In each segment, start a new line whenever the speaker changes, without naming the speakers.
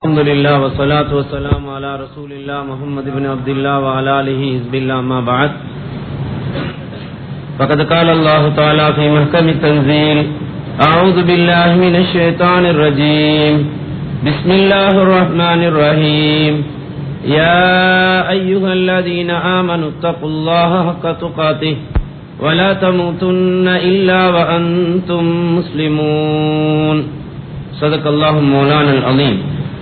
الحمد لله والصلاة والسلام على رسول الله محمد بن عبد الله وعلى آله حزب الله ما بعد فقد قال الله تعالى في محكم التنزيل أعوذ بالله من الشيطان الرجيم بسم الله الرحمن الرحيم يا أيها الذين آمنوا اتقوا الله حق تقاته ولا تموتن إلا وأنتم مسلمون صدق الله مولانا العظيم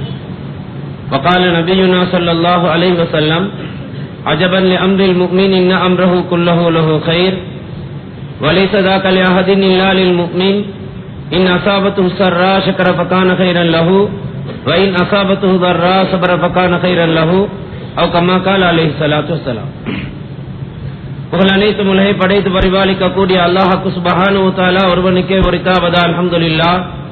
وقال نبينا صلى الله عليه وسلم عجبا لأمر المؤمن إن أمره كله له خير وليس ذاك لأحد إلا للمؤمن إن أصابته سراء شكر فكان خيرا له وإن أصابته ضراء صبر فكان خيرا له أو كما قال عليه الصلاة والسلام புகழ் அனைத்து உலகை படைத்து பரிபாலிக்கக்கூடிய அல்லாஹாக்கு சுபஹானு தாலா ஒருவனுக்கே ஒரித்தாவதா அல்ஹம்துலில்லா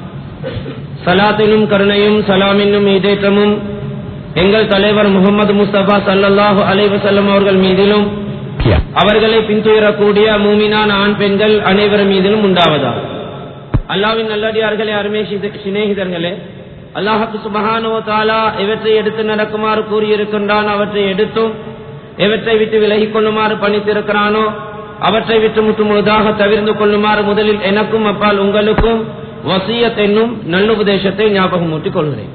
சலாத்தினும் கருணையும் சலாமின்னும் இதேற்றமும் எங்கள் தலைவர் முகமது முஸ்தபா சல்லல்லாஹு அலைவசல்லம் அவர்கள் மீதிலும் அவர்களை பின்துயரக்கூடிய மூமினான ஆண் பெண்கள் அனைவர் மீதிலும் உண்டாவதா அல்லாவின் நல்லடியார்களே அருமை சிநேகிதர்களே அல்லாஹுக்கு சுபஹானோ தாலா இவற்றை எடுத்து நடக்குமாறு கூறியிருக்கின்றான் அவற்றை எடுத்தும் எவற்றை விட்டு விலகிக் கொள்ளுமாறு பணித்திருக்கிறானோ அவற்றை விட்டு முற்று முழுதாக தவிர்ந்து கொள்ளுமாறு முதலில் எனக்கும் அப்பால் உங்களுக்கும் வசியத் என்னும் நல்லுபதேசத்தை ஞாபகம் ஊட்டிக் கொள்கிறேன்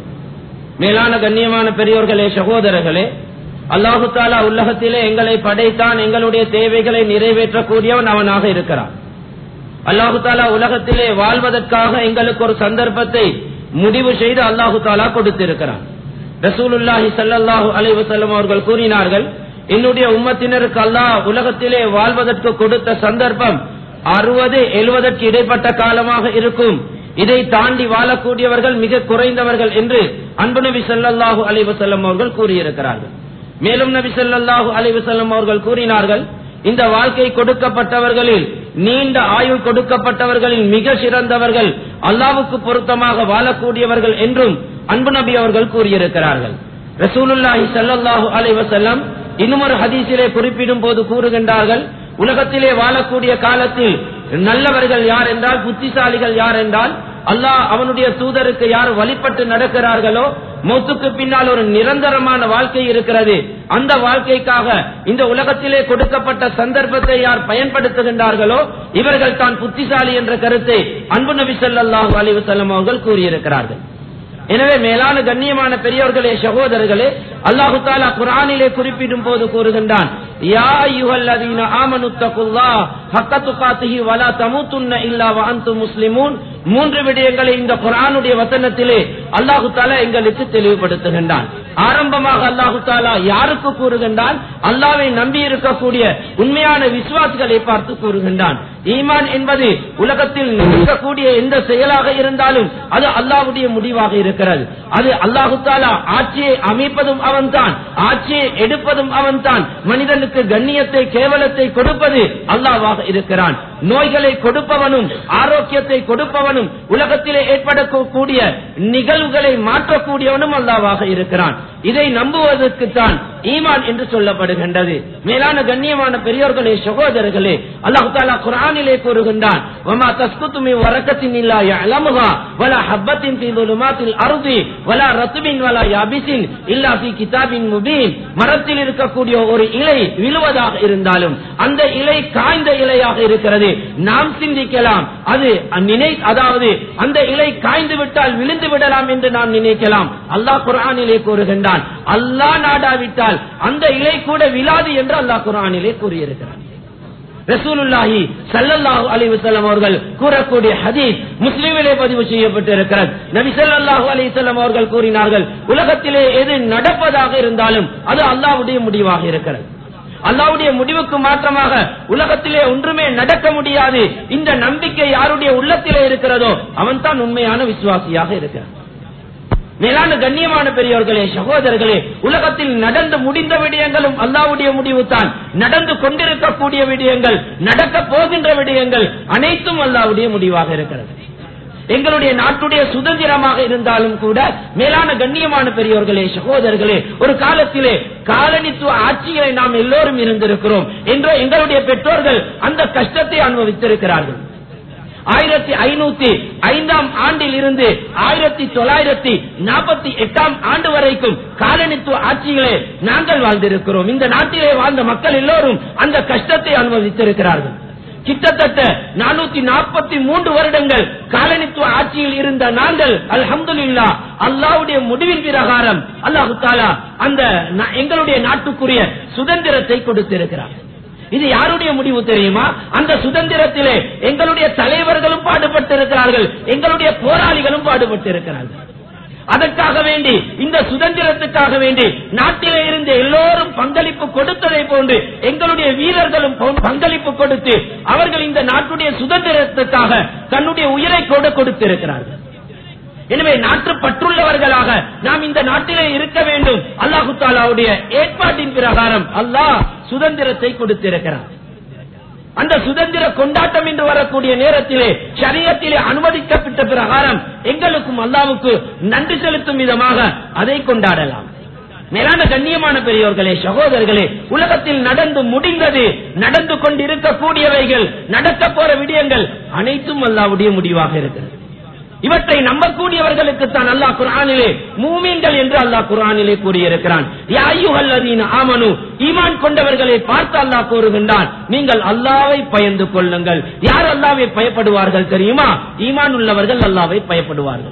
மேலான கண்ணியமான பெரியோர்களே சகோதரர்களே அல்லாஹு தாலா உலகத்திலே எங்களை படைத்தான் எங்களுடைய தேவைகளை நிறைவேற்றக்கூடியவன் அவனாக இருக்கிறான் அல்லாஹு தாலா உலகத்திலே வாழ்வதற்காக எங்களுக்கு ஒரு சந்தர்ப்பத்தை முடிவு செய்து அல்லாஹு தாலா கொடுத்திருக்கிறான் ரசூலுல்லாஹி சல்லாஹூ அலைவசல்லம் அவர்கள் கூறினார்கள் என்னுடைய உம்மத்தினருக்கு அல்லாஹ் உலகத்திலே வாழ்வதற்கு கொடுத்த சந்தர்ப்பம் அறுபது எழுவதற்கு இடைப்பட்ட காலமாக இருக்கும் இதை தாண்டி வாழக்கூடியவர்கள் மிக குறைந்தவர்கள் என்று அன்பு நபி சல்லாஹூ அலைவசல்லம் அவர்கள் கூறியிருக்கிறார்கள் மேலும் நபி சல்லாஹூ அலைவசல்லம் அவர்கள் கூறினார்கள் இந்த வாழ்க்கை கொடுக்கப்பட்டவர்களில் நீண்ட ஆயுள் கொடுக்கப்பட்டவர்களில் மிக சிறந்தவர்கள் அல்லாவுக்கு பொருத்தமாக வாழக்கூடியவர்கள் என்றும் அன்பு நபி அவர்கள் கூறியிருக்கிறார்கள் ரசூலுல்லாஹி சல்லாஹூ அலைவசல்லம் இன்னும் ஒரு ஹதீஸிலே குறிப்பிடும் போது கூறுகின்றார்கள் உலகத்திலே வாழக்கூடிய காலத்தில் நல்லவர்கள் யார் என்றால் புத்திசாலிகள் யார் என்றால் அல்லாஹ் அவனுடைய தூதருக்கு யார் வழிபட்டு நடக்கிறார்களோ மௌத்துக்கு பின்னால் ஒரு நிரந்தரமான வாழ்க்கை இருக்கிறது அந்த வாழ்க்கைக்காக இந்த உலகத்திலே கொடுக்கப்பட்ட சந்தர்ப்பத்தை யார் பயன்படுத்துகின்றார்களோ இவர்கள் தான் புத்திசாலி என்ற கருத்தை அன்பு நபி சொல்லாஹு அலிவசல்லம் அவர்கள் கூறியிருக்கிறார்கள் எனவே மேலான கண்ணியமான பெரியவர்களே சகோதரர்களே அல்லாஹு தாலா குரானிலே குறிப்பிடும் போது கூறுகின்றான் யா யுஹல்லதீன ஆமனு தகுல்லா ஹக்க துகாத்திஹி வலா தமுத்துன்ன இல்லா வஅன்து முஸ்லிமூன் மூன்று விடயங்களை இந்த குரானுடைய வசனத்திலே அல்லாஹு தாலா எங்களுக்கு தெளிவுபடுத்துகின்றான் ஆரம்பமாக அல்லாஹு தாலா யாருக்கு கூறுகின்றான் அல்லாவை நம்பி இருக்கக்கூடிய உண்மையான விசுவாசிகளை பார்த்து கூறுகின்றான் ஈமான் என்பது உலகத்தில் இருக்கக்கூடிய எந்த செயலாக இருந்தாலும் அது அல்லாவுடைய முடிவாக இருக்கிறது அது அல்லாஹு தாலா ஆட்சியை அமைப்பதும் அவன்தான் ஆட்சியை எடுப்பதும் அவன்தான் மனிதனுக்கு கண்ணியத்தை கேவலத்தை கொடுப்பது அல்லாவாக இருக்கிறான் நோய்களை கொடுப்பவனும் ஆரோக்கியத்தை கொடுப்பவனும் உலகத்திலே ஏற்படக்கூடிய நிகழ்வுகளை மாற்றக்கூடியவனும் அல்லாவாக இருக்கிறான் இதை நம்புவதற்குத்தான் ஈமான் என்று சொல்லப்படுகின்றது மேலான கண்ணியமான பெரியோர்களே சகோதரர்களே அல்லாஹு தாலா குரானிலே கூறுகின்றான் வமா தஸ்குத்துமி வரக்கத்தின் இல்லா யஅலமுஹா வலா ஹப்பத்தின் ஃபீ ظُلُمَاتِ الْأَرْضِ ولا رطب ولا يابس إلا في كتاب مبين மரத்தில் இருக்கக்கூடிய ஒரு இலை விழுவதாக இருந்தாலும் அந்த இலை காய்ந்த இலையாக இருக்கிறது நாம் சிந்திக்கலாம் அது நினை அதாவது அந்த இலை காய்ந்து விட்டால் விழுந்து விடலாம் என்று நாம் நினைக்கலாம் அல்லாஹ் குரானிலே கூறுகின்றான் அல்லாஹ் நாடாவிட்டால் அந்த இலை கூட விழாது என்று அல்லாஹ் குரானிலே கூறியிருக்கிறான் ரசூலுல்லாஹி சல்லல்லாஹு அலைஹி வஸல்லம் அவர்கள் கூறக்கூடிய ஹதீஸ் முஸ்லிமிலே பதிவு செய்யப்பட்டிருக்கிறது நபி ஸல்லல்லாஹு அலைஹி வஸல்லம் அவர்கள் கூறினார்கள் உலகத்திலே எது நடப்பதாக இருந்தாலும் அது அல்லாஹ்வுடைய முடிவாக இருக்கிறது அல்லாவுடைய முடிவுக்கு மாற்றமாக உலகத்திலே ஒன்றுமே நடக்க முடியாது இந்த நம்பிக்கை யாருடைய உள்ளத்திலே இருக்கிறதோ அவன் தான் உண்மையான விசுவாசியாக இருக்கிறான் மேலான கண்ணியமான பெரியவர்களே சகோதரர்களே உலகத்தில் நடந்து முடிந்த விடயங்களும் அல்லாவுடைய முடிவு தான் நடந்து கொண்டிருக்கக்கூடிய விடயங்கள் நடக்க போகின்ற விடயங்கள் அனைத்தும் அல்லாவுடைய முடிவாக இருக்கிறது எங்களுடைய நாட்டுடைய சுதந்திரமாக இருந்தாலும் கூட மேலான கண்ணியமான பெரியவர்களே சகோதரர்களே ஒரு காலத்திலே காலனித்துவ ஆட்சிகளை நாம் எல்லோரும் இருந்திருக்கிறோம் என்று எங்களுடைய பெற்றோர்கள் அந்த கஷ்டத்தை அனுபவித்திருக்கிறார்கள் ஆயிரத்தி ஐநூத்தி ஐந்தாம் ஆண்டில் இருந்து ஆயிரத்தி தொள்ளாயிரத்தி நாற்பத்தி எட்டாம் ஆண்டு வரைக்கும் காலனித்துவ ஆட்சியிலே நாங்கள் வாழ்ந்திருக்கிறோம் இந்த நாட்டிலே வாழ்ந்த மக்கள் எல்லோரும் அந்த கஷ்டத்தை அனுபவித்திருக்கிறார்கள் கிட்டத்தட்ட நானூத்தி நாற்பத்தி மூன்று வருடங்கள் காலனித்துவ ஆட்சியில் இருந்த நாங்கள் அல்ஹம்துலில்லா அல்லாவுடைய முடிவின் பிரகாரம் அல்லாஹு தாலா அந்த நா- எங்களுடைய நாட்டுக்குரிய சுதந்திரத்தை கொடுத்திருக்கிறார் இது யாருடைய முடிவு தெரியுமா அந்த சுதந்திரத்திலே எங்களுடைய தலைவர்களும் பாடுபட்டிருக்கிறார்கள் எங்களுடைய போராளிகளும் பாடுபட்டிருக்கிறார்கள் அதற்காக வேண்டி இந்த சுதந்திரத்துக்காக வேண்டி நாட்டிலே இருந்து எல்லோரும் பங்களிப்பு கொடுத்ததை போன்று எங்களுடைய வீரர்களும் ப- பங்களிப்பு கொடுத்து அவர்கள் இந்த நாட்டுடைய சுதந்திரத்துக்காக தன்னுடைய உயிரை கூட கொடுத்திருக்கிறார்கள் எனவே நாட்டு பற்றுள்ளவர்களாக நாம் இந்த நாட்டிலே இருக்க வேண்டும் அல்லாஹு தாலாவுடைய ஏற்பாட்டின் பிரகாரம் அல்லாஹ் சுதந்திரத்தை கொடுத்திருக்கிறார் அந்த சுதந்திர கொண்டாட்டம் என்று வரக்கூடிய நேரத்திலே சரியத்திலே அனுமதிக்கப்பட்ட பிரகாரம் எங்களுக்கும் அல்லாவுக்கு நன்றி செலுத்தும் விதமாக அதை கொண்டாடலாம் மேலான கண்ணியமான பெரியோர்களே சகோதரர்களே உலகத்தில் நடந்து முடிந்தது நடந்து கொண்டிருக்கக்கூடியவைகள் நடக்க போற விடயங்கள் அனைத்தும் அல்லாவுடைய முடிவாக இருக்கிறது இவற்றை நம்பக்கூடியவர்களுக்கு தான் அல்லாஹ் குரானிலே மூமீன்கள் என்று அல்லாஹ் குரானிலே கூறியிருக்கிறான் யா அய்யுஹல்லதீன ஆமனு ஈமான் கொண்டவர்களை பார்த்து அல்லாஹ் கூறுகின்றான் நீங்கள் அல்லாவை பயந்து கொள்ளுங்கள் யார் அல்லாவை பயப்படுவார்கள் தெரியுமா ஈமான் உள்ளவர்கள் அல்லாவை பயப்படுவார்கள்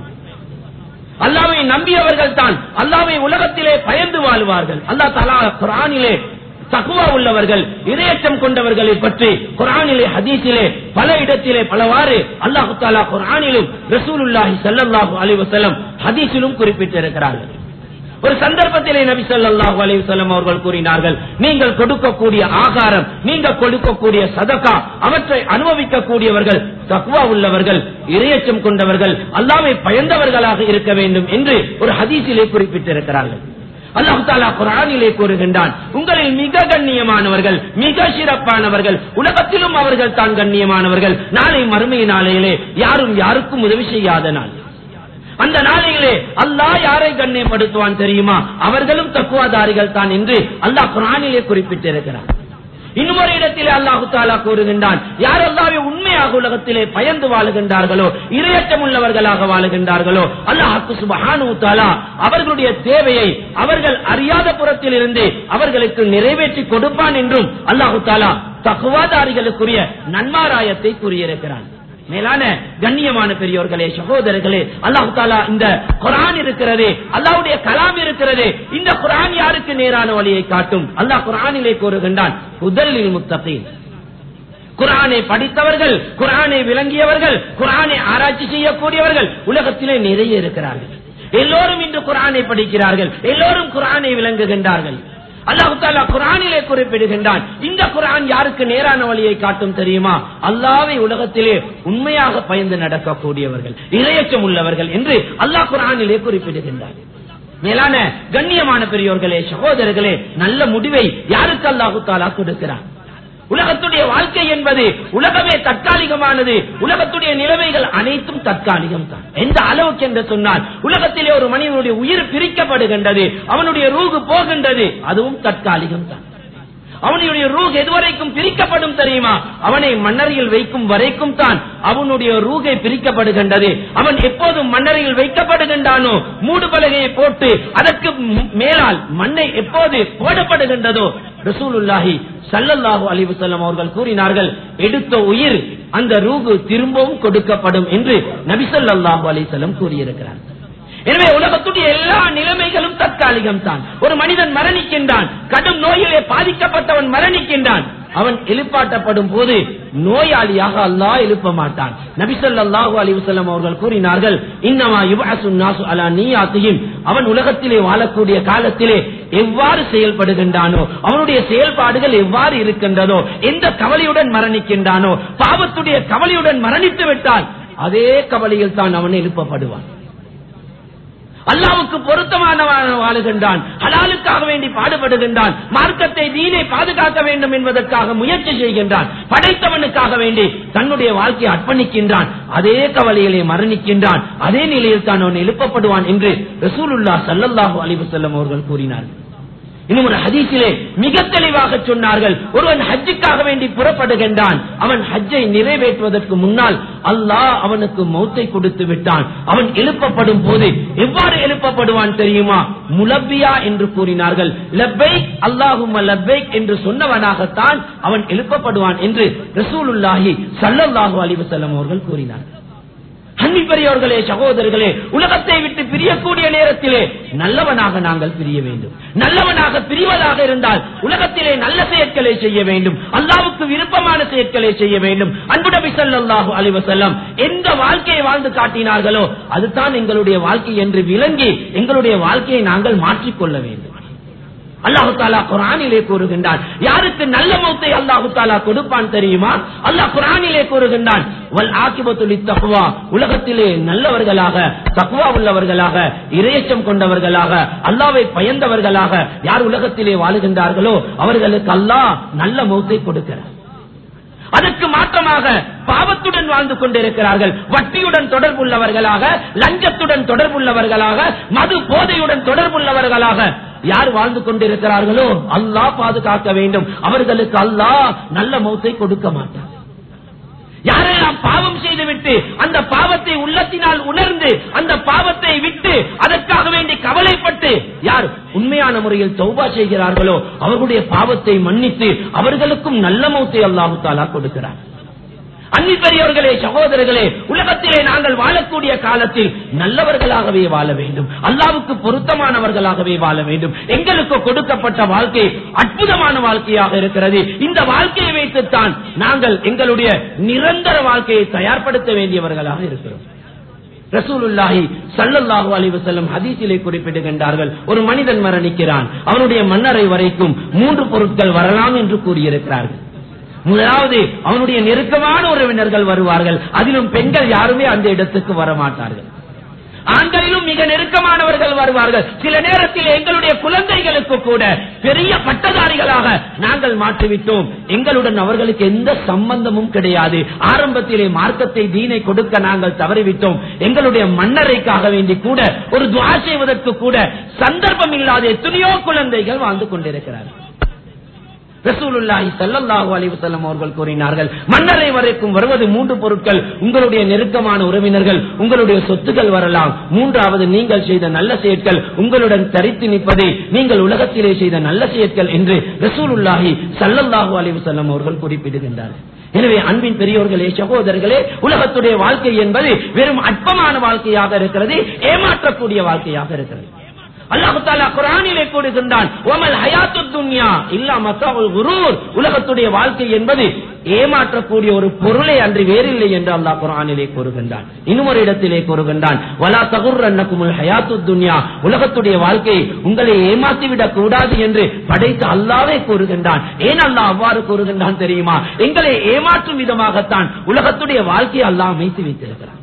அல்லாவை நம்பியவர்கள் தான் அல்லாவை உலகத்திலே பயந்து வாழ்வார்கள் அல்லாஹ் தலா குரானிலே தகுவா உள்ளவர்கள் இரையச்சம் கொண்டவர்களை பற்றி குரானிலே ஹதீஸிலே பல இடத்திலே பலவாறு அல்லாஹு தாலா குரானிலும் ரசூலுல்லாஹி ஸல்லல்லாஹு அலைஹி வஸல்லம் ஹதீஸிலும் குறிப்பிட்டிருக்கிறார்கள் ஒரு சந்தர்ப்பத்திலே நபி ஸல்லல்லாஹு அலைஹி வஸல்லம் அவர்கள் கூறினார்கள் நீங்கள் கொடுக்கக்கூடிய ஆகாரம் நீங்கள் கொடுக்கக்கூடிய சதகா அவற்றை அனுபவிக்கக்கூடியவர்கள் தக்வா உள்ளவர்கள் இரையச்சம் கொண்டவர்கள் அல்லாவை பயந்தவர்களாக இருக்க வேண்டும் என்று ஒரு ஹதீஸிலே குறிப்பிட்டிருக்கிறார்கள் அல்லாஹு தாலா குரானிலே கூறுகின்றான் உங்களில் மிக கண்ணியமானவர்கள் மிக சிறப்பானவர்கள் உலகத்திலும் அவர்கள் தான் கண்ணியமானவர்கள் நாளை மறுமை நாளையிலே யாரும் யாருக்கும் உதவி செய்யாத நாள் அந்த நாளையிலே அல்லாஹ் யாரை கண்ணியப்படுத்துவான் தெரியுமா அவர்களும் தக்குவாதாரிகள் தான் என்று அல்லாஹ் குரானிலே குறிப்பிட்டிருக்கிறார் இன்னொரு இடத்திலே அல்லாஹு தாலா கூறுகின்றான் யார் அல்லாவை உண்மையாக உலகத்திலே பயந்து வாழுகின்றார்களோ இரையச்சம் உள்ளவர்களாக வாழுகின்றார்களோ அல்லாஹு சுபஹானு தாலா அவர்களுடைய தேவையை அவர்கள் அறியாத புறத்தில் இருந்து அவர்களுக்கு நிறைவேற்றி கொடுப்பான் என்றும் அல்லாஹு தாலா தகுவாதாரிகளுக்குரிய நன்மாராயத்தை கூறியிருக்கிறான் மேலான கண்ணியமான பெரியோர்களே சகோதரர்களே அல்லாஹு தாலா இந்த குரான் இருக்கிறதே அல்லாவுடைய கலாம் இருக்கிறதே இந்த குரான் யாருக்கு நேரான வழியை காட்டும் அல்லாஹ் குரானிலே கூறுகின்றான் முதலில் முத்தகீன் குரானை படித்தவர்கள் குரானை விளங்கியவர்கள் குரானை ஆராய்ச்சி செய்யக்கூடியவர்கள் உலகத்திலே நிறைய இருக்கிறார்கள் எல்லோரும் இன்று குரானை படிக்கிறார்கள் எல்லோரும் குரானை விளங்குகின்றார்கள் அல்லாஹு தாலா குரானிலே குறிப்பிடுகின்றான் இந்த குரான் யாருக்கு நேரான வழியை காட்டும் தெரியுமா அல்லாவை உலகத்திலே உண்மையாக பயந்து நடக்கக்கூடியவர்கள் இரையச்சம் உள்ளவர்கள் என்று அல்லாஹ் குரானிலே குறிப்பிடுகின்றான் மேலான கண்ணியமான பெரியோர்களே சகோதரர்களே நல்ல முடிவை யாருக்கு அல்லாஹு தாலா கொடுக்கிறான் உலகத்துடைய வாழ்க்கை என்பது உலகமே தற்காலிகமானது உலகத்துடைய நிலைமைகள் அனைத்தும் தற்காலிகம் தான் எந்த அளவுக்கு என்று சொன்னால் உலகத்திலே ஒரு மனிதனுடைய உயிர் பிரிக்கப்படுகின்றது அவனுடைய ரூகு போகின்றது அதுவும் தற்காலிகம் தான் அவனுடைய ரூக் எதுவரைக்கும் பிரிக்கப்படும் தெரியுமா அவனை மன்னரையில் வைக்கும் வரைக்கும் தான் அவனுடைய ரூகை பிரிக்கப்படுகின்றது அவன் எப்போதும் மன்னரையில் வைக்கப்படுகின்றானோ மூடு பலகையை போட்டு அதற்கு ம்- மேலால் மண்ணை எப்போது போடப்படுகின்றதோ ரசூலுல்லாஹி ஸல்லல்லாஹு அலைஹி வஸல்லம் அவர்கள் கூறினார்கள் எடுத்த உயிர் அந்த ரூகு திரும்பவும் கொடுக்கப்படும் என்று நபி ஸல்லல்லாஹு அலைஹி வஸல்லம் கூறியிருக்கிறார் எனவே உலகத்துடைய எல்லா நிலைமைகளும் தற்காலிகம் தான் ஒரு மனிதன் மரணிக்கின்றான் கடும் நோயிலே பாதிக்கப்பட்டவன் மரணிக்கின்றான் அவன் எழுப்பாட்டப்படும் போது நோயாளியாக அல்லாஹ் எழுப்ப மாட்டான் நபிசல்லாஹு அலிவசல்லம் அவர்கள் கூறினார்கள் இன்னமா யுபஅசு நாசு அலா நீயாத்தியும் அவன் உலகத்திலே வாழக்கூடிய காலத்திலே எவ்வாறு செயல்படுகின்றானோ அவனுடைய செயல்பாடுகள் எவ்வாறு இருக்கின்றதோ எந்த கவலையுடன் மரணிக்கின்றானோ பாவத்துடைய கவலையுடன் மரணித்து விட்டால் அதே கவலையில் தான் அவன் எழுப்பப்படுவான் அல்லாவுக்கு பொருத்தமானவன் வாழுகின்றான் ஹலாலுக்காக வேண்டி பாடுபடுகின்றான் மார்க்கத்தை தீனை பாதுகாக்க வேண்டும் என்பதற்காக முயற்சி செய்கின்றான் படைத்தவனுக்காக வேண்டி தன்னுடைய வாழ்க்கையை அர்ப்பணிக்கின்றான் அதே கவலையிலே மரணிக்கின்றான் அதே நிலையில் தான் அவன் எழுப்பப்படுவான் என்று ரசூலுல்லா சல்லல்லாஹு அலைஹி வஸல்லம் அவர்கள் கூறினார்கள் இன்னும் ஒரு ஹதீஸிலே மிக தெளிவாக சொன்னார்கள் ஒருவன் ஹஜ்ஜுக்காக வேண்டி புறப்படுகின்றான் அவன் ஹஜ்ஜை நிறைவேற்றுவதற்கு முன்னால் அல்லாஹ் அவனுக்கு மௌத்தை கொடுத்து விட்டான் அவன் எழுப்பப்படும் போது எவ்வாறு எழுப்பப்படுவான் தெரியுமா முலப்பியா என்று கூறினார்கள் லப்பைக் அல்லாஹும் லப்பைக் என்று சொன்னவனாகத்தான் அவன் எழுப்பப்படுவான் என்று ரசூலுல்லாஹி சல்லல்லாஹு அலைஹி வஸல்லம் அவர்கள் கூறினார்கள் அன்பி பெரியவர்களே சகோதரர்களே உலகத்தை விட்டு பிரியக்கூடிய நேரத்திலே நல்லவனாக நாங்கள் பிரிய வேண்டும் நல்லவனாக பிரிவதாக இருந்தால் உலகத்திலே நல்ல செயற்களை செய்ய வேண்டும் அல்லாவுக்கு விருப்பமான செயற்களை செய்ய வேண்டும் அன்புடபி சல்லாஹு அலிவசல்லம் எந்த வாழ்க்கையை வாழ்ந்து காட்டினார்களோ அதுதான் எங்களுடைய வாழ்க்கை என்று விளங்கி எங்களுடைய வாழ்க்கையை நாங்கள் மாற்றிக்கொள்ள வேண்டும் அல்லாஹு தாலா குரானிலே கூறுகின்றான் யாருக்கு நல்ல மௌத்தை அல்லாஹு தாலா கொடுப்பான் தெரியுமா அல்லாஹ் குரானிலே கூறுகின்றான் வல் ஆக்கிபத்துலி தக்குவா உலகத்திலே நல்லவர்களாக தக்குவா உள்ளவர்களாக இரையச்சம் கொண்டவர்களாக அல்லாவை பயந்தவர்களாக யார் உலகத்திலே வாழுகின்றார்களோ அவர்களுக்கு அல்லாஹ் நல்ல மௌத்தை கொடுக்கிறார் அதற்கு மாற்றமாக பாவத்துடன் வாழ்ந்து கொண்டிருக்கிறார்கள் வட்டியுடன் தொடர்புள்ளவர்களாக லஞ்சத்துடன் தொடர்புள்ளவர்களாக மது போதையுடன் தொடர்புள்ளவர்களாக யார் வாழ்ந்து கொண்டிருக்கிறார்களோ அல்லாஹ் பாதுகாக்க வேண்டும் அவர்களுக்கு அல்லாஹ் நல்ல மௌத்தை கொடுக்க மாட்டார் யாரெல்லாம் பாவம் செய்துவிட்டு அந்த பாவத்தை உள்ளத்தினால் உணர்ந்து அந்த பாவத்தை விட்டு அதற்காக வேண்டி கவலைப்பட்டு யார் உண்மையான முறையில் தௌபா செய்கிறார்களோ அவர்களுடைய பாவத்தை மன்னித்து அவர்களுக்கும் நல்ல மௌத்தை அல்லாஹு தாலா கொடுக்கிறார் அன்னி பெரியவர்களே சகோதரர்களே உலகத்திலே நாங்கள் வாழக்கூடிய காலத்தில் நல்லவர்களாகவே வாழ வேண்டும் அல்லாவுக்கு பொருத்தமானவர்களாகவே வாழ வேண்டும் எங்களுக்கு கொடுக்கப்பட்ட வாழ்க்கை அற்புதமான வாழ்க்கையாக இருக்கிறது இந்த வாழ்க்கையை வைத்துத்தான் நாங்கள் எங்களுடைய நிரந்தர வாழ்க்கையை தயார்படுத்த வேண்டியவர்களாக இருக்கிறோம் ரசூலுல்லாஹி சல்லல்லாஹு அலைஹி வஸல்லம் ஹதீஸிலே குறிப்பிடுகின்றார்கள் ஒரு மனிதன் மரணிக்கிறான் அவனுடைய மன்னரை வரைக்கும் மூன்று பொருட்கள் வரலாம் என்று கூறியிருக்கிறார்கள் முதலாவது அவனுடைய நெருக்கமான உறவினர்கள் வருவார்கள் அதிலும் பெண்கள் யாருமே அந்த இடத்துக்கு வரமாட்டார்கள் ஆண்களிலும் மிக நெருக்கமானவர்கள் வருவார்கள் சில நேரத்தில் எங்களுடைய குழந்தைகளுக்கு கூட பெரிய பட்டதாரிகளாக நாங்கள் மாற்றிவிட்டோம் எங்களுடன் அவர்களுக்கு எந்த சம்பந்தமும் கிடையாது ஆரம்பத்திலே மார்க்கத்தை தீனை கொடுக்க நாங்கள் தவறிவிட்டோம் எங்களுடைய மன்னரைக்காக வேண்டி கூட ஒரு துவா செய்வதற்கு கூட சந்தர்ப்பம் இல்லாத எத்தனையோ குழந்தைகள் வாழ்ந்து கொண்டிருக்கிறார்கள் ரசூலுல்லாஹி ஸல்லல்லாஹு அலைஹி வஸல்லம் அவர்கள் கூறினார்கள் மன்னரை வரைக்கும் வருவது மூன்று பொருட்கள் உங்களுடைய நெருக்கமான உறவினர்கள் உங்களுடைய சொத்துக்கள் வரலாம் மூன்றாவது நீங்கள் செய்த நல்ல செயற்கள் உங்களுடன் தரித்து நிற்பதை நீங்கள் உலகத்திலே செய்த நல்ல செயற்கள் என்று ரசூலுல்லாஹி ஸல்லல்லாஹு அலைஹி வஸல்லம் அவர்கள் குறிப்பிடுகின்றார்கள் எனவே அன்பின் பெரியோர்களே சகோதரர்களே உலகத்துடைய வாழ்க்கை என்பது வெறும் அற்பமான வாழ்க்கையாக இருக்கிறது ஏமாற்றக்கூடிய வாழ்க்கையாக இருக்கிறது அல்லாஹு தாலா குரானிலே கூறுகின்றான் ஓமல் ஹயாத்து துன்யா இல்லா மசாவுல் குரூர் உலகத்துடைய வாழ்க்கை என்பது ஏமாற்றக்கூடிய ஒரு பொருளை அன்று வேறில்லை என்று அல்லாஹ் குரானிலே கூறுகின்றான் இன்னும் ஒரு இடத்திலே கூறுகின்றான் வலா தகுர் அன்னக்குமுல் ஹயாத்து துன்யா உலகத்துடைய வாழ்க்கை உங்களை ஏமாற்றிவிடக் கூடாது என்று படைத்த அல்லாவே கூறுகின்றான் ஏன் அல்லாஹ் அவ்வாறு கூறுகின்றான் தெரியுமா எங்களை ஏமாற்றும் விதமாகத்தான் உலகத்துடைய வாழ்க்கையை அல்லாஹ் அமைத்து வைத்திருக்கிறான்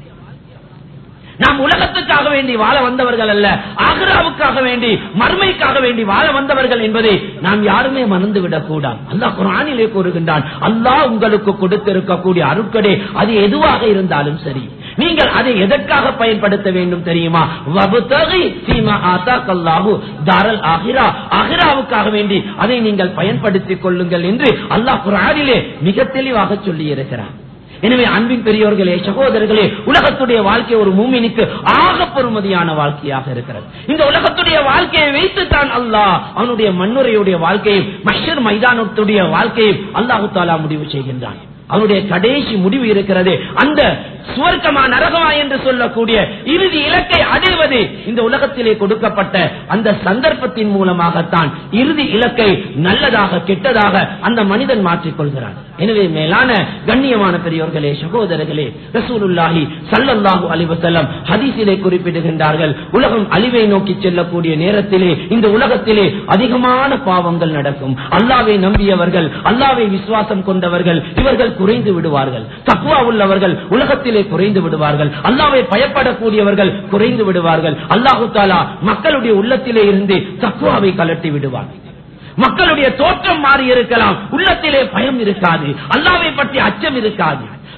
நாம் உலகத்துக்காக வேண்டி வாழ வந்தவர்கள் அல்ல ஆக்ராவுக்காக வேண்டி மர்மைக்காக வேண்டி வாழ வந்தவர்கள் என்பதை நாம் யாருமே மறந்துவிடக் கூடாது அல்லாஹ் குரானிலே கூறுகின்றான் அல்லாஹ் உங்களுக்கு கொடுத்திருக்கக்கூடிய அருட்கடை அது எதுவாக இருந்தாலும் சரி நீங்கள் அதை எதற்காக பயன்படுத்த வேண்டும் தெரியுமா வபுதகி ஃபீமா ஆதாக்கல்லாஹு தாரல் ஆகிரா ஆகிராவுக்காக வேண்டி அதை நீங்கள் பயன்படுத்திக் கொள்ளுங்கள் என்று அல்லாஹ் குரானிலே மிக தெளிவாக சொல்லி இருக்கிறார் எனவே அன்பின் பெரியோர்களே சகோதரர்களே உலகத்துடைய வாழ்க்கை ஒரு மூமினுக்கு ஆக பொறுமதியான வாழ்க்கையாக இருக்கிறது இந்த உலகத்துடைய வாழ்க்கையை வைத்துத்தான் அல்லாஹ் அவனுடைய மண்ணுரையுடைய வாழ்க்கையும் மஷர் மைதானத்துடைய வாழ்க்கையும் அல்லாஹு தாலா முடிவு செய்கின்றான் அவனுடைய கடைசி முடிவு இருக்கிறது அந்த சுவர்க்கமா நரகமா என்று சொல்லக்கூடிய இறுதி இலக்கை அடைவது இந்த உலகத்திலே கொடுக்கப்பட்ட அந்த சந்தர்ப்பத்தின் மூலமாகத்தான் இறுதி இலக்கை நல்லதாக கெட்டதாக அந்த மனிதன் மாற்றிக்கொள்கிறான் எனவே மேலான கண்ணியமான பெரியோர்களே சகோதரர்களே ரசூலுல்லாஹி சல்லல்லாஹு அலைஹி வஸல்லம் ஹதீஸிலே குறிப்பிடுகின்றார்கள் உலகம் அழிவை நோக்கி செல்லக்கூடிய நேரத்திலே இந்த உலகத்திலே அதிகமான பாவங்கள் நடக்கும் அல்லாவை நம்பியவர்கள் அல்லாவை விசுவாசம் கொண்டவர்கள் இவர்கள் குறைந்து விடுவார்கள் தக்குவா உள்ளவர்கள் உலகத்திலே குறைந்து விடுவார்கள் அல்லாவை பயப்படக்கூடியவர்கள் குறைந்து விடுவார்கள் அல்லாஹு தாலா மக்களுடைய உள்ளத்திலே இருந்து தக்குவாவை கலட்டி விடுவார் மக்களுடைய தோற்றம் மாறி இருக்கலாம் உள்ளத்திலே பயம் இருக்காது அல்லாவை பற்றி அச்சம் இருக்காது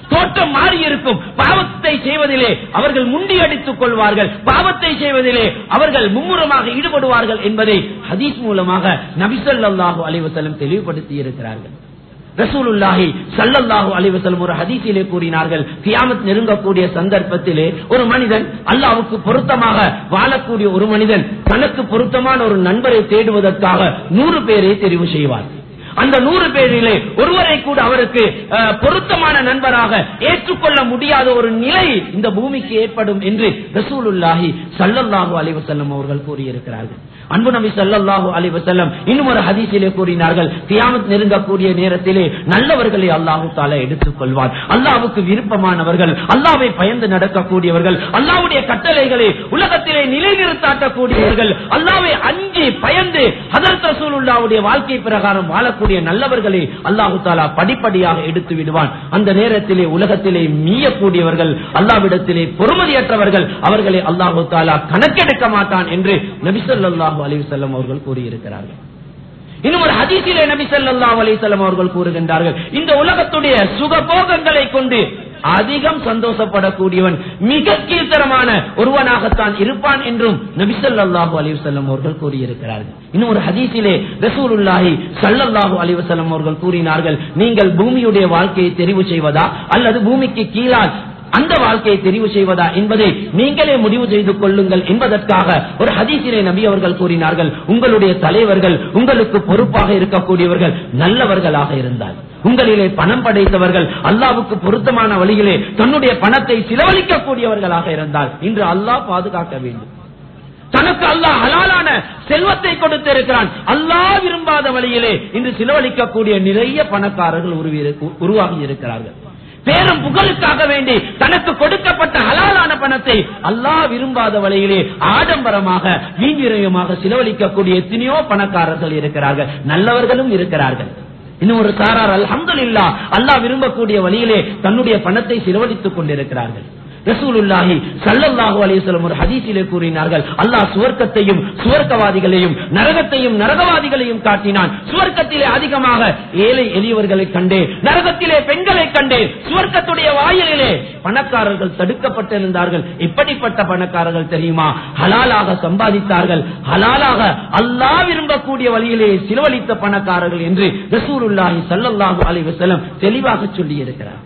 தோற்றம் மாறி இருக்கும் பாவத்தை செய்வதிலே அவர்கள் முண்டியடித்துக் கொள்வார்கள் பாவத்தை செய்வதிலே அவர்கள் மும்முரமாக ஈடுபடுவார்கள் என்பதை ஹதீஸ் மூலமாக நபிசல்லாஹு அலைவசலம் தெளிவுபடுத்தி இருக்கிறார்கள் ரசூலுல்லாஹி சல்லல்லாஹு அலைவசலம் ஒரு ஹதீஸிலே கூறினார்கள் கியாமத் நெருங்கக்கூடிய சந்தர்ப்பத்திலே ஒரு மனிதன் அல்லாவுக்கு பொருத்தமாக வாழக்கூடிய ஒரு மனிதன் தனக்கு பொருத்தமான ஒரு நண்பரை தேடுவதற்காக நூறு பேரை தெரிவு செய்வார் அந்த நூறு பேரிலே ஒருவரை கூட அவருக்கு அஹ், பொருத்தமான நண்பராக ஏற்றுக்கொள்ள முடியாத ஒரு நிலை இந்த பூமிக்கு ஏற்படும் என்று ரசூலுல்லாஹி சல்லல்லாஹு அலைஹி வஸல்லம் அவர்கள் கூறியிருக்கிறார்கள் அன்பு நபி சல்லல்லாஹு அலைஹி வஸல்லம் இன்னும் ஒரு ஹதீஸிலே கூறினார்கள் கியாமத் நெருங்கக்கூடிய நேரத்திலே நல்லவர்களை அல்லாஹு தாலா எடுத்துக் கொள்வார் அல்லாஹ்வுக்கு விருப்பமானவர்கள் அல்லாஹ்வை பயந்து நடக்கக்கூடியவர்கள் அல்லாஹ்வுடைய கட்டளைகளை உலகத்திலே நிலைநிறுத்தாட்டக்கூடியவர்கள் அல்லாஹ்வை அஞ்சி பயந்து ஹதரத் ரசூலுல்லாஹ்வுடைய வாழ்க்கை பிரகாரம் வாழக்கூடிய நல்லவர்களை அல்லாஹு தாலா படிப்படியாக எடுத்து விடுவான் அந்த நேரத்திலே உலகத்திலே மீயக்கூடியவர்கள் அல்லாவிடத்திலே பொறுமதியற்றவர்கள் அவர்களை அல்லாஹு தாலா கணக்கெடுக்க மாட்டான் என்று நபிசல்லாஹு அலிவசல்லம் அவர்கள் கூறியிருக்கிறார்கள் இன்னும் ஒரு ஹதீஸிலே நபி ஸல்லல்லாஹு அலைஹி வஸல்லம் அவர்கள் கூறுகின்றார்கள் இந்த உலகத்துடைய சுகபோகங்களை கொண்டு அதிகம் சந்தோஷப்படக்கூடியவன் மிக கீழ்த்தரமான ஒருவனாகத்தான் இருப்பான் என்றும் நபி ஸல்லல்லாஹு அலைஹி வஸல்லம் அவர்கள் கூறியிருக்கிறார்கள் இன்னும் ஒரு ஹதீஸிலே ரசூலுல்லாஹி ஸல்லல்லாஹு அலைஹி வஸல்லம் அவர்கள் கூறினார்கள் நீங்கள் பூமியுடைய வாழ்க்கையை தெரிவு செய்வதா அல்லது பூமிக்கு கீழால் அந்த வாழ்க்கையை தெரிவு செய்வதா என்பதை நீங்களே முடிவு செய்து கொள்ளுங்கள் என்பதற்காக ஒரு ஹதீஸிலே நபி அவர்கள் கூறினார்கள் உங்களுடைய தலைவர்கள் உங்களுக்கு பொறுப்பாக இருக்கக்கூடியவர்கள் நல்லவர்களாக இருந்தால் உங்களிலே பணம் படைத்தவர்கள் அல்லாவுக்கு பொருத்தமான வழியிலே தன்னுடைய பணத்தை செலவழிக்கக்கூடியவர்களாக இருந்தால் இன்று அல்லாஹ் பாதுகாக்க வேண்டும் தனக்கு அல்லாஹ் ஹலாலான செல்வத்தை கொடுத்திருக்கிறான் அல்லாஹ் விரும்பாத வழியிலே இன்று செலவழிக்கக்கூடிய நிறைய பணக்காரர்கள் உருவி- உருவாகி இருக்கிறார்கள் பேரும் புகழுக்காக வேண்டி தனக்கு கொடுக்கப்பட்ட ஹலாலான பணத்தை அல்லாஹ் விரும்பாத வழியிலே ஆடம்பரமாக வீண்விரயமாக செலவழிக்கக்கூடிய எத்தனையோ பணக்காரர்கள் இருக்கிறார்கள் நல்லவர்களும் இருக்கிறார்கள் இன்னும் ஒரு சாரார் அல்ஹம்துலில்லாஹ் அல்லாஹ் விரும்பக்கூடிய வழியிலே தன்னுடைய பணத்தை செலவழித்துக் கொண்டிருக்கிறார்கள் ரசூலுல்லாஹி ஸல்லல்லாஹு அலைஹி வஸல்லம் ஒரு ஹதீஸிலே கூறினார்கள் அல்லாஹ் சுவர்க்கத்தையும் சுவர்க்கவாதிகளையும் நரகத்தையும் நரகவாதிகளையும் காட்டினான் சுவர்க்கத்திலே அதிகமாக ஏழை எளியவர்களை கண்டேன் நரகத்திலே பெண்களை கண்டேன் சுவர்க்கத்துடைய வாயிலிலே பணக்காரர்கள் தடுக்கப்பட்டிருந்தார்கள் எப்படிப்பட்ட பணக்காரர்கள் தெரியுமா ஹலாலாக சம்பாதித்தார்கள் ஹலாலாக அல்லாஹ் விரும்பக்கூடிய வழியிலே செலவழித்த பணக்காரர்கள் என்று ரசூலுல்லாஹி ஸல்லல்லாஹு அலைஹி வஸல்லம் தெளிவாக சொல்லி இருக்கிறார்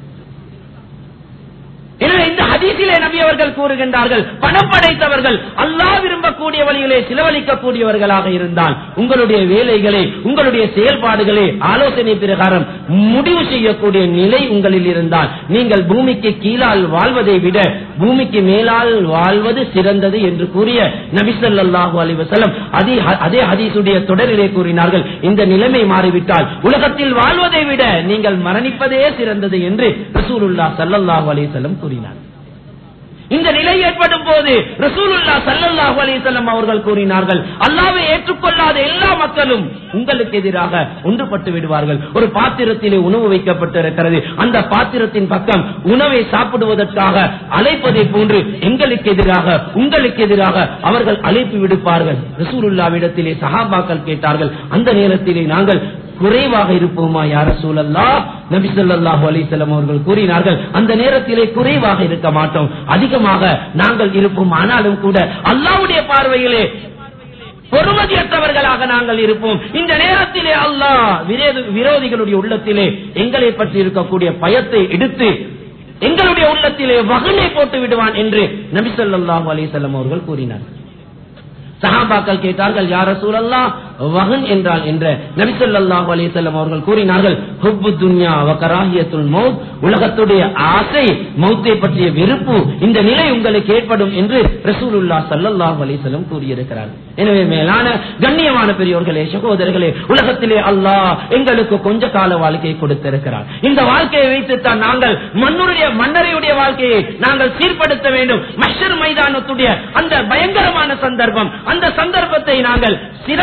எனவே இந்த ஹதீஸிலே நபி அவர்கள் கூறுகின்றார்கள் பணம் படைத்தவர்கள் அல்லாஹ் விரும்பக்கூடிய வழியிலே செலவழிக்கக்கூடியவர்களாக இருந்தால் உங்களுடைய வேலைகளை உங்களுடைய செயல்பாடுகளை ஆலோசனை பிரகாரம் முடிவு செய்யக்கூடிய நிலை உங்களில் இருந்தால் நீங்கள் பூமிக்கு கீழால் வாழ்வதை விட பூமிக்கு மேலால் வாழ்வது சிறந்தது என்று கூறிய நபிசல்லாஹு அலி வசலம் அதே ஹதீசுடைய தொடரிலே கூறினார்கள் இந்த நிலைமை மாறிவிட்டால் உலகத்தில் வாழ்வதை விட நீங்கள் மரணிப்பதே சிறந்தது என்று ரசூலுல்லா சல்லல்லாஹு அலிசல்லம் கூறினார் இந்த நிலை ஏற்படும் போது ரசூலுல்லா சல்லல்லாஹு அலைஹிஸ்ஸலாம் அவர்கள் கூறினார்கள் அல்லாஹ்வை ஏற்றுக்கொள்ளாத எல்லா மக்களும் உங்களுக்கு எதிராக ஒன்றுபட்டு விடுவார்கள் ஒரு பாத்திரத்திலே உணவு வைக்கப்பட்டிருக்கிறது அந்த பாத்திரத்தின் பக்கம் உணவை சாப்பிடுவதற்காக அழைப்பதை போன்று எங்களுக்கு எதிராக உங்களுக்கு எதிராக அவர்கள் அழைப்பு விடுப்பார்கள் ரசூலுல்லாவிடத்திலே சஹாபாக்கள் கேட்டார்கள் அந்த நேரத்திலே நாங்கள் குறைவாக இருப்போமா யார சூழல்லா நபி ஸல்லல்லாஹு அலைஹி வஸல்லம் அவர்கள் கூறினார்கள் அந்த நேரத்திலே குறைவாக இருக்க மாட்டோம் அதிகமாக நாங்கள் இருப்போம் ஆனாலும் கூட அல்லாஹ்வுடைய பார்வையிலே பொறுமதியற்றவர்களாக நாங்கள் இருப்போம் இந்த நேரத்திலே அல்லாஹ் விரோதி- விரோதிகளுடைய உள்ளத்திலே எங்களை பற்றி இருக்கக்கூடிய பயத்தை எடுத்து எங்களுடைய உள்ளத்திலே வகனை போட்டு விடுவான் என்று நபி ஸல்லல்லாஹு அலைஹி வஸல்லம் அவர்கள் கூறினார் சஹாபாக்கள் கேட்டார்கள் யார சூழல்லா வகன் என்றால் என்ற நபிசல்லாஹு அலிசல்லம் அவர்கள் கூறினார்கள் ஹுப்பு துன்யா வகராகியத்துல் மௌத் உலகத்துடைய ஆசை மௌத்தை பற்றிய வெறுப்பு இந்த நிலை உங்களுக்கு ஏற்படும் என்று ரசூலுல்லா சல்லல்லாஹு அலிசல்லம் கூறியிருக்கிறார்கள் எனவே மேலான கண்ணியமான பெரியோர்களே சகோதரர்களே உலகத்திலே அல்லாஹ் எங்களுக்கு கொஞ்ச கால வாழ்க்கையை கொடுத்திருக்கிறார் இந்த வாழ்க்கையை வைத்துத்தான் நாங்கள் மன்னுடைய மன்னரையுடைய வாழ்க்கையை நாங்கள் சீர்படுத்த வேண்டும் மஷர் மைதானத்துடைய அந்த பயங்கரமான சந்தர்ப்பம் அந்த சந்தர்ப்பத்தை நாங்கள் சிறந்ததாக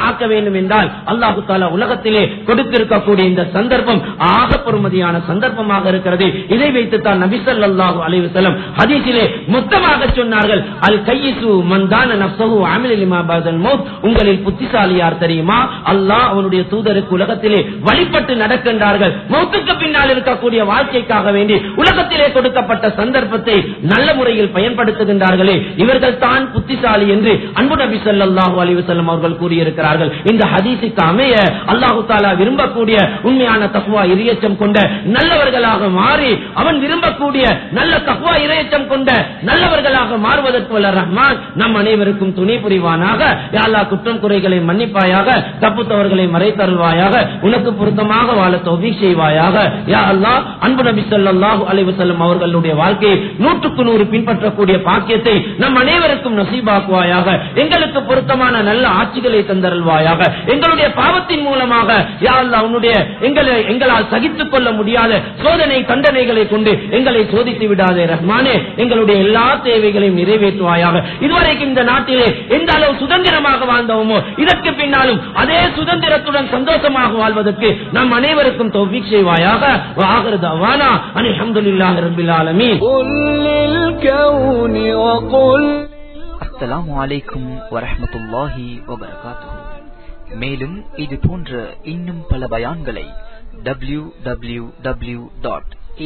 ஆக்க வேண்டும் என்றால் அல்லாஹு தாலா உலகத்திலே கொடுத்திருக்கக்கூடிய இந்த சந்தர்ப்பம் ஆக பொறுமதியான சந்தர்ப்பமாக இருக்கிறது இதை வைத்துத்தான் நபிசல்லாஹு அலைஹி வஸல்லம் ஹதீஸிலே மொத்தமாக சொன்னார்கள் அல் கையிசு மந்தான நஃப்ஸஹு அமில லிமா பஅதல் மௌத் உங்களில் புத்திசாலி யார் தெரியுமா அல்லாஹ் அவனுடைய தூதருக்கு உலகத்திலே வழிபட்டு நடக்கின்றார்கள் மௌத்துக்கு பின்னால் இருக்கக்கூடிய வாழ்க்கைக்காக வேண்டி உலகத்திலே கொடுக்கப்பட்ட சந்தர்ப்பத்தை நல்ல முறையில் பயன்படுத்துகின்றார்களே இவர்கள் தான் புத்திசாலி என்று அன்பு நபி ஸல்லல்லாஹு அலைஹி வஸல்லம் அவர்கள் கூறியிருக்கிறார்கள் இந்த ஹதீஸுக்கு அமைய அல்லாஹு தாலா விரும்பக்கூடிய உண்மையான தக்குவா இரையச்சம் கொண்ட நல்லவர்களாக மாறி அவன் விரும்பக்கூடிய நல்ல தக்குவா இரையச்சம் கொண்ட நல்லவர்களாக மாறுவதற்கு வல்ல ரஹ்மான் நம் அனைவருக்கும் துணை புரிவானாக யா அல்லாஹ் குற்றம் குறைகளை மன்னிப்பாயாக தப்பு தவறுகளை மறைத்தருள்வாயாக உனக்கு பொருத்தமாக வாழ தௌஃபீக் செய்வாயாக யா அல்லாஹ் அன்பு நபி ஸல்லல்லாஹு அலைஹி வஸல்லம் அவர்களுடைய வாழ்க்கையை நூற்றுக்கு நூறு பின்பற்றக்கூடிய பாக்கியத்தை நம் அனைவருக்கும் நசீபாக்குவாயாக எங்களுக்கு பொருத்தமான நல்ல ஆட்சிகளை தந்தருள்வாயாக எங்களுடைய பாவத்தின் மூலமாக யா அல்லாஹ் உன்னுடைய எங்களை எங்களால் சகித்துக் கொள்ள முடியாத சோதனை தண்டனைகளை கொண்டு எங்களை சோதித்து விடாதே ரஹ்மானே எங்களுடைய எல்லா தேவைகளையும் நிறைவேற்றுவாயாக இதுவரைக்கும் இந்த நாட்டிலே எந்த அளவு சுதந்திரமாக வாழ்ந்தோமோ இதற்கு பின்னாலும் அதே சுதந்திரத்துடன் சந்தோஷமாக வாழ்வதற்கு நம் அனைவருக்கும் தௌஃபீக் செய்வாயாக வாகிறது அவானா அல்ஹம்துலில்லாஹி ரப்பில் ஆலமீன்
قل للكون وقل
அஸ்ஸலாமு அலைக்கும் வரஹ்மத்துல்லாஹி வபரகாத்துஹு மேலும் இது போன்ற இன்னும் பல பயான்களை டபிள்யூ டபிள்யூ டபிள்யூ டாட்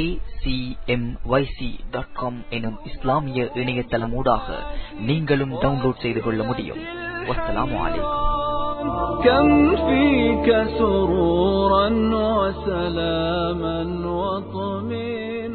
எனும் இஸ்லாமிய இணையதளமூடாக நீங்களும் டவுன்லோட் செய்து கொள்ள முடியும் வஸ்ஸலாமு அலைக்கும்
كم فيك سرورا وسلاما وطمئنا